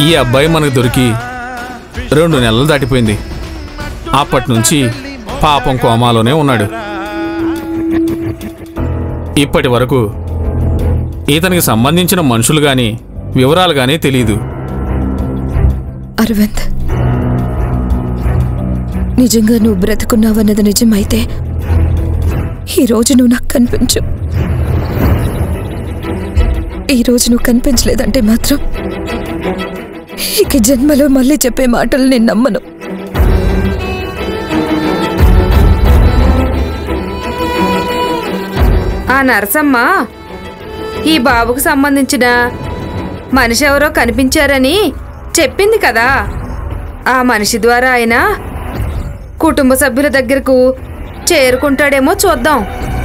ఈ అబ్బాయి మనకు దొరికి రెండు నెలలు దాటిపోయింది అప్పటి నుంచి పాపం కోమాలోనే ఉన్నాడు ఇప్పటి వరకు ఇతనికి సంబంధించిన మనుషులు గాని వివరాలు గానీ తెలియదు అరవింద్ నిజంగా నువ్వు బ్రతుకున్నావన్నది నిజమైతే ఈరోజు నువ్వు నాకు కనిపించు ఈరోజు నువ్వు కనిపించలేదంటే మాత్రం ఇక జన్మలో మళ్ళీ చెప్పే మాటలు నేను నమ్మను ఆ నరసమ్మ ఈ బాబుకు సంబంధించిన మనిషి ఎవరో కనిపించారని చెప్పింది కదా ఆ మనిషి ద్వారా ఆయన కుటుంబ సభ్యుల దగ్గరకు చేరుకుంటాడేమో చూద్దాం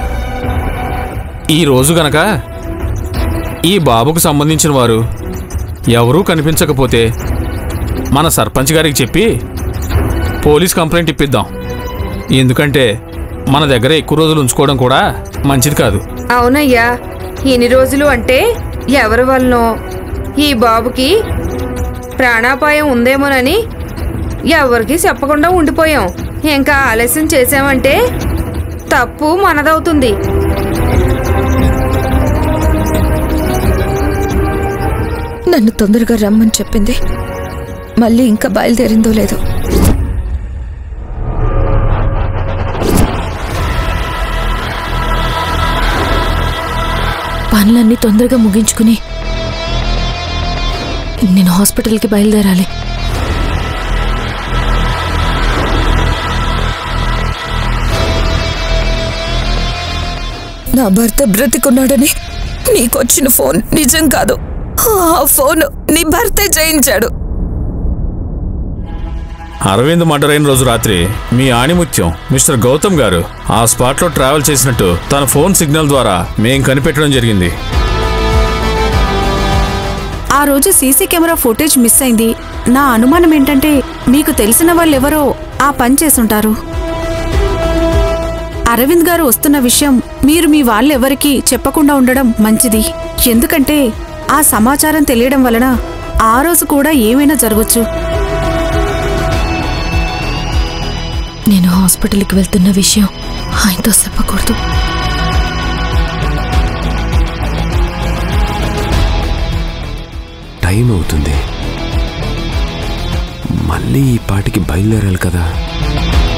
ఈ రోజు గనక ఈ బాబుకు సంబంధించిన వారు ఎవరూ కనిపించకపోతే మన సర్పంచ్ గారికి చెప్పి పోలీస్ కంప్లైంట్ ఇప్పిద్దాం ఎందుకంటే మన దగ్గర ఎక్కువ రోజులు ఉంచుకోవడం కూడా మంచిది కాదు అవునయ్యా ఇన్ని రోజులు అంటే ఎవరి వల్లనో ఈ బాబుకి ప్రాణాపాయం ఉందేమోనని ఎవరికి చెప్పకుండా ఉండిపోయాం ఇంకా ఆలస్యం చేసామంటే తప్పు మనదవుతుంది నన్ను తొందరగా రమ్మని చెప్పింది మళ్ళీ ఇంకా బయలుదేరిందో లేదో పనులన్నీ తొందరగా ముగించుకుని నేను హాస్పిటల్కి బయలుదేరాలి నా భర్త బ్రతికున్నాడని నీకొచ్చిన ఫోన్ నిజం కాదు ఆ ఫోన్ నీ భర్తే చేయించాడు అరవింద్ మర్డర్ అయిన రోజు రాత్రి మీ ఆణిముత్యం మిస్టర్ గౌతమ్ గారు ఆ స్పాట్లో ట్రావెల్ చేసినట్టు తన ఫోన్ సిగ్నల్ ద్వారా మేం కనిపెట్టడం జరిగింది ఆ రోజు సీసీ కెమెరా ఫుటేజ్ మిస్ అయింది నా అనుమానం ఏంటంటే మీకు తెలిసిన వాళ్ళెవరో ఆ పని చేసుంటారు అరవింద్ గారు వస్తున్న విషయం మీరు మీ వాళ్ళెవరికీ చెప్పకుండా ఉండడం మంచిది ఎందుకంటే ఆ సమాచారం తెలియడం వలన ఆ రోజు కూడా ఏమైనా జరగచ్చు నేను హాస్పిటల్కి వెళ్తున్న విషయం ఆయనతో చెప్పకూడదు టైం అవుతుంది మళ్ళీ ఈ పాటికి బయలుదేరాలి కదా